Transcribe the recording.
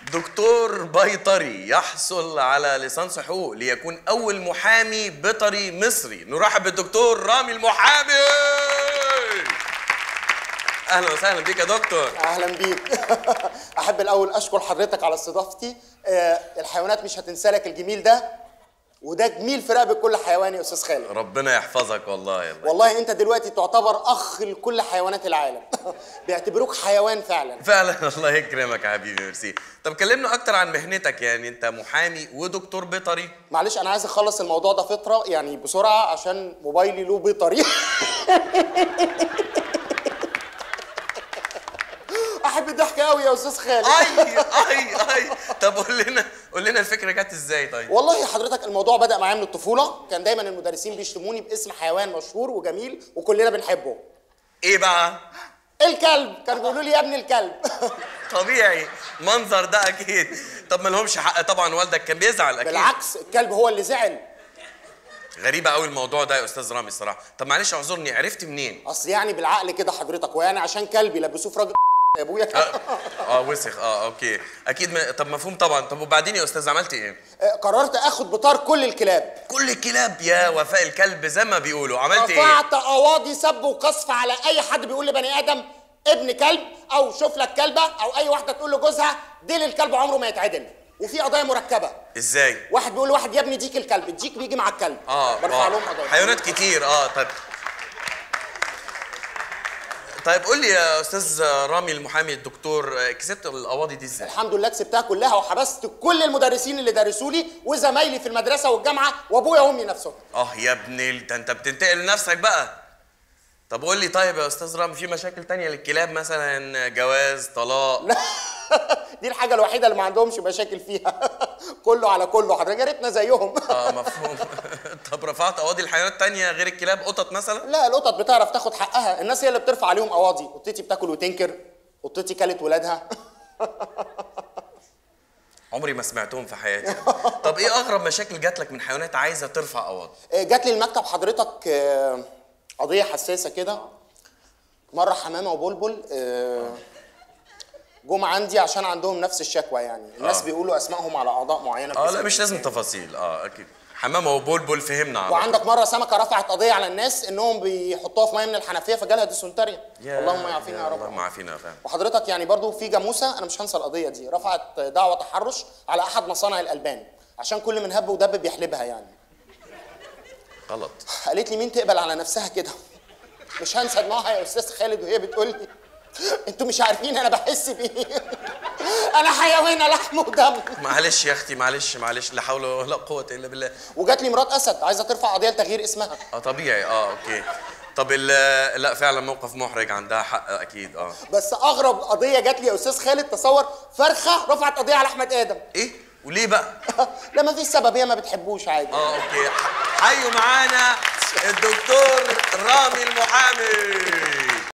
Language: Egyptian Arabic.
دكتور بيطري يحصل على ليسانس حقوق ليكون أول محامي بيطري مصري نرحب بالدكتور رامي المحامي أهلا وسهلا بيك يا دكتور اهلا بيك احب الاول اشكر حضرتك على استضافتي آه، الحيوانات مش هتنسى لك الجميل ده وده جميل في رقبه كل حيوان يا استاذ خالد ربنا يحفظك والله يا الله والله انت دلوقتي تعتبر اخ لكل حيوانات العالم بيعتبروك حيوان فعلا فعلا الله يكرمك يا حبيبي ميرسي طب كلمنا أكتر عن مهنتك يعني أنت محامي ودكتور بيطري معلش انا عايز اخلص الموضوع ده فتره يعني بسرعه عشان موبايلي له بيطري احب الضحك قوي يا استاذ خالد اي اي اي طب قول لنا قول لنا الفكره جت ازاي طيب والله حضرتك الموضوع بدأ معايا من الطفولة كان دايما المدرسين بيشتموني باسم حيوان مشهور وجميل وكلنا بنحبه ايه بقى الكلب كانوا بيقولوا لي يا ابن الكلب طبيعي منظر ده اكيد طب ما لهمش حق طبعا والدك كان بيزعل اكيد بالعكس الكلب هو اللي زعل غريبه قوي الموضوع ده يا استاذ رامي الصراحه طب معلش اعذرني عرفت منين اصل يعني بالعقل كده حضرتك ويعني عشان كلبي لبسوه في راجل يا ابويا اه, آه وسخ اه اوكي اكيد ما... طب مفهوم طبعا طب وبعدين يا استاذ عملت ايه آه، قررت اخد بطار كل الكلاب كل الكلاب يا وفاء الكلب زي ما بيقولوا عملت ايه رفعت قواضي سب وقذف على اي حد بيقول لبني ادم ابن كلب او شوف لك كلبه او اي واحده تقول لجوزها ديل الكلب عمره ما يتعدل وفي قضايا مركبه ازاي واحد بيقول لواحد يا ابني ديك الكلب الديك بيجي مع الكلب اه برفع آه. لهم قضايا حيوانات كتير اه طيب طيب قول لي يا استاذ رامي المحامي الدكتور آه، كسبت القواضي دي ازاي الحمد لله كسبتها كلها وحبست كل المدرسين اللي درسوا لي وزمايلي في المدرسه والجامعه وابويا وامي نفسهم اه يا ابن ال- ده انت بتنتقل لنفسك بقى طب قول لي طيب يا استاذ رامي في مشاكل تانية للكلاب مثلا جواز طلاق دي الحاجه الوحيده اللي ما عندهمش مشاكل فيها كله على كله حضرتك يا ريتنا زيهم اه مفهوم طب رفعت قواضي الحيوانات تانية غير الكلاب قطط مثلا لا القطط بتعرف تاخد حقها الناس هي اللي بترفع عليهم قواضي قطتي بتاكل وتنكر قطتي كلت ولادها عمري ما سمعتهم في حياتي طب ايه اغرب مشاكل جات لك من حيوانات عايزه ترفع قواضي آه، جات لي المكتب حضرتك آه، قضيه حساسه كده مره حمامه وبلبل آه، جم عندي عشان عندهم نفس الشكوى يعني الناس آه. بيقولوا اسمائهم على اعضاء معينه في اه جسم لا مش لازم الإنسان. تفاصيل اه اكيد حمامه وبلبل فهمنا على وعندك مره سمكه رفعت قضيه على الناس انهم بيحطوها في ميه من الحنفيه فجالها ديسنتريا اللهم يعافينا يا رب اللهم يعافينا يا فاهم وحضرتك يعني برضو في جاموسه انا مش هنسى القضيه دي رفعت دعوه تحرش على احد مصانع الالبان عشان كل من هب ودب بيحلبها يعني غلط قالت لي مين تقبل على نفسها كده مش هنسى دموعها يا استاذ خالد وهي بتقول لي انتوا مش عارفين انا بحس بايه انا حيوانه لحم ودم معلش يا اختي معلش معلش لا حول ولا قوه الا بالله وجات لي مرات اسد عايزه ترفع قضيه لتغيير اسمها اه طبيعي اه اوكي طب ال- لا فعلا موقف محرج عندها حق اكيد اه بس اغرب قضيه جات لي يا استاذ خالد تصور فرخه رفعت قضيه على احمد ادم ايه وليه بقى لا ما فيش سبب هي ما بتحبوش عادي اه اوكي حيوا معانا الدكتور رامي المحامي